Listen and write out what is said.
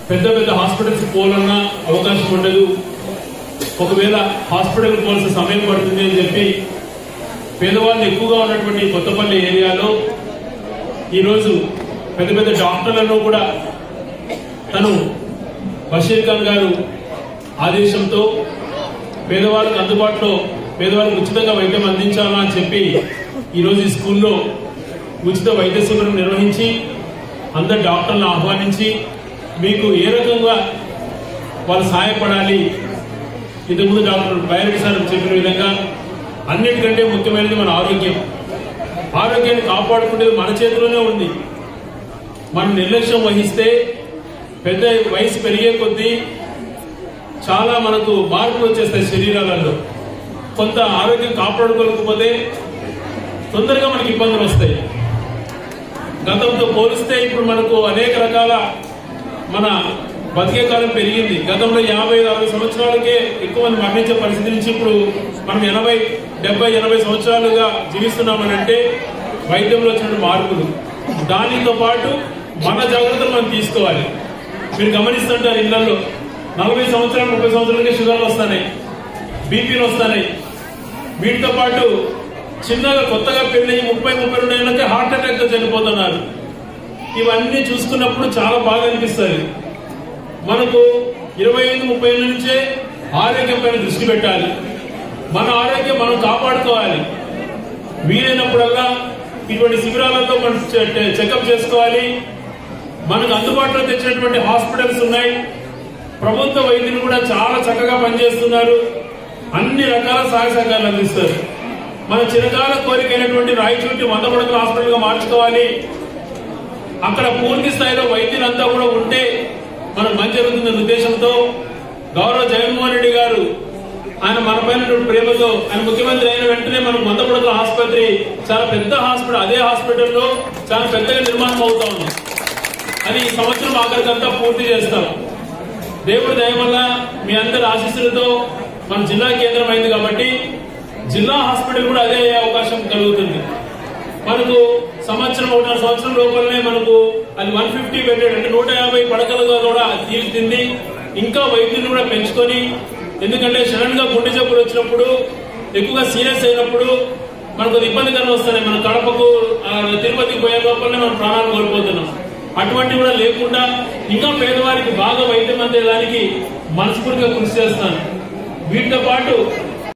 పెద్ద పెద్ద హాస్పిటల్స్ పోవాలన్నా అవకాశం ఉండదు ఒకవేళ హాస్పిటల్ పోవాల్సిన సమయం పడుతుంది అని చెప్పి పేదవాళ్ళు ఎక్కువగా ఉన్నటువంటి కొత్తపల్లి ఏరియాలో ఈరోజు పెద్ద పెద్ద డాక్టర్లను కూడా తను బషీర్ ఖాన్ గారు ఆదేశంతో పేదవాళ్ళకి అందుబాటులో పేదవాళ్ళకి ఉచితంగా వైద్యం అందించాలా అని చెప్పి ఈరోజు ఈ స్కూల్లో ఉచిత వైద్య శిబిరం నిర్వహించి అందరు డాక్టర్లను ఆహ్వానించి మీకు ఏ రకంగా వాళ్ళు సహాయపడాలి ఇంతకుముందు డాక్టర్ బైరెడ్డి సార్ చెప్పిన విధంగా అన్నిటికంటే ముఖ్యమైనది మన ఆరోగ్యం ఆరోగ్యాన్ని కాపాడుకునేది మన చేతిలోనే ఉంది మనం నిర్లక్ష్యం వహిస్తే పెద్ద వయసు పెరిగే కొద్దీ చాలా మనకు మార్పులు వచ్చేస్తాయి శరీరాలలో కొంత ఆరోగ్యం కాపాడుకోలేకపోతే తొందరగా మనకి ఇబ్బందులు వస్తాయి గతంతో పోలిస్తే ఇప్పుడు మనకు అనేక రకాల మన బతికే కాలం పెరిగింది గతంలో యాభై అరవై సంవత్సరాలకే ఎక్కువ మంది మరణించే పరిస్థితి నుంచి ఇప్పుడు మనం ఎనభై డెబ్బై ఎనభై సంవత్సరాలుగా జీవిస్తున్నామని అంటే వైద్యంలో వచ్చిన మార్పులు దానితో పాటు మన జాగ్రత్తలు మనం తీసుకోవాలి మీరు గమనిస్తుంటారు ఇళ్లలో నలభై సంవత్సరాలు ముప్పై సంవత్సరాలకే షుగర్లు వస్తున్నాయి బీపీలు వస్తున్నాయి వీటితో పాటు చిన్నగా కొత్తగా పెళ్లి ముప్పై ముప్పై రెండు ఏళ్ళకే హార్ట్ అటాక్ తో చనిపోతున్నారు ఇవన్నీ చూసుకున్నప్పుడు చాలా బాగా అనిపిస్తుంది మనకు ఇరవై ఐదు ముప్పై ఏళ్ళ నుంచే ఆరోగ్యం పైన దృష్టి పెట్టాలి మన ఆరోగ్యం మనం కాపాడుకోవాలి వీలైనప్పుడల్లా ఇటువంటి శిబిరాలతో మనం చె- చెకప్ చేసుకోవాలి మనకు అందుబాటులో తెచ్చినటువంటి హాస్పిటల్స్ ఉన్నాయి ప్రభుత్వ వైద్యులు కూడా చాలా చక్కగా పనిచేస్తున్నారు అన్ని రకాల సహాయ సహకారాలు అందిస్తారు మన చిరకాల కోరికైనటువంటి రాయచోటి వంద పడకల హాస్పిటల్ గా మార్చుకోవాలి అక్కడ పూర్తి స్థాయిలో వైద్యులంతా కూడా ఉంటే మనకు మంచి జరుగుతుందన్న ఉద్దేశంతో గౌరవ జగన్మోహన్ రెడ్డి గారు ఆయన మన పైన ప్రేమతో ఆయన ముఖ్యమంత్రి అయిన వెంటనే మనకు వంద పడకల ఆసుపత్రి చాలా పెద్ద హాస్పిటల్ అదే హాస్పిటల్లో చాలా పెద్దగా నిర్మాణం అవుతా ఉంది అది ఈ సంవత్సరం ఆఖరికంతా పూర్తి చేస్తాం దేవుడి దయ వల్ల మీ అందరి ఆశీస్సులతో మన జిల్లా కేంద్రం అయింది కాబట్టి జిల్లా హాస్పిటల్ కూడా అదే అయ్యే అవకాశం కలుగుతుంది మనకు సంవత్సరం ఒకటిన్నర సంవత్సరం లోపలనే మనకు అది వన్ ఫిఫ్టీ బెడెడ్ అంటే నూట యాభై పడకలుగా కూడా తీరుతుంది ఇంకా వైద్యులు కూడా పెంచుకొని ఎందుకంటే సడన్ గా గుండె జబ్బులు వచ్చినప్పుడు ఎక్కువగా సీరియస్ అయినప్పుడు మనకు ఇబ్బందికరం వస్తున్నాయి మన కడపకు ఆ, తిరుపతికి పోయే లోపలనే మనం ప్రాణాలు కోల్పోతున్నాం అటువంటివి కూడా లేకుండా ఇంకా పేదవారికి బాగా వైద్యం అందేదానికి మనస్ఫూర్తిగా కృషి చేస్తాను వీటితో పాటు